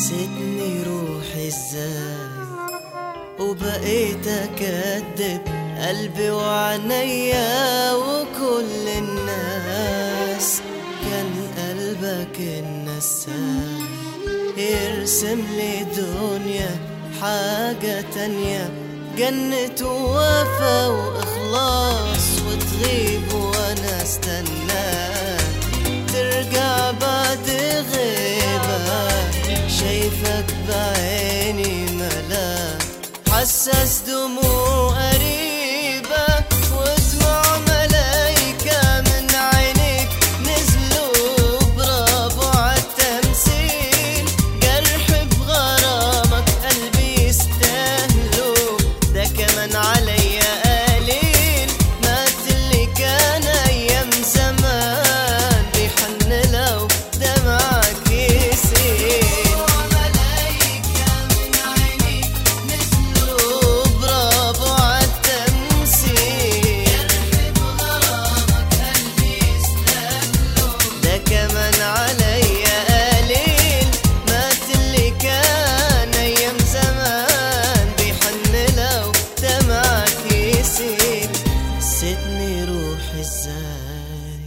نسيتني روحي ازاي وبقيت اكدب قلبي وعينيا وكل الناس كان قلبك النساي يرسم لي دنيا حاجة تانية جنة ووفا وإخلاص وتغيب وأنا استناك ترجع بعد غيبة شايفك بعيني ملاك حسس دموع قريبة ودموع ملايكة من عينيك نزلوا برافو عالتمثيل جرح بغرامك قلبي يستاهلوا ده كمان عليا قليل مات اللي كان ايام زمان بيحن لو دمعك يسيل ملايكة من عينيك نزلوا برافو عالتمثيل جرح بغرامك قلبي يستاهلوا ده كمان عليا قليل مات اللي كان ايام زمان بيحن لو دمعك يسيل نسيتني روحي ازاي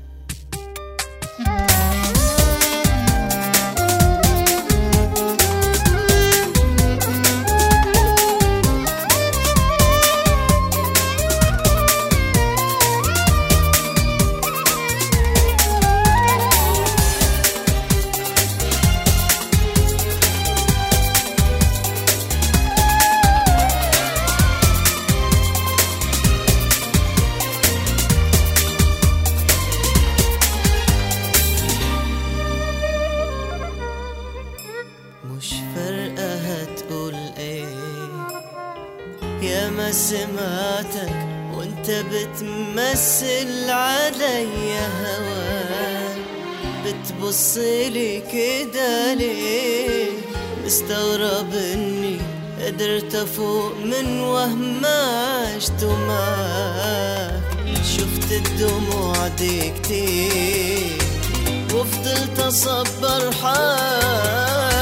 مش فارقة هتقول ايه يا ما سمعتك وانت بتمثل عليا هواك بتبصلي كده ليه مستغرب اني قدرت افوق من وهم عشته معاك شفت الدموع دي كتير وفضلت اصبر حالي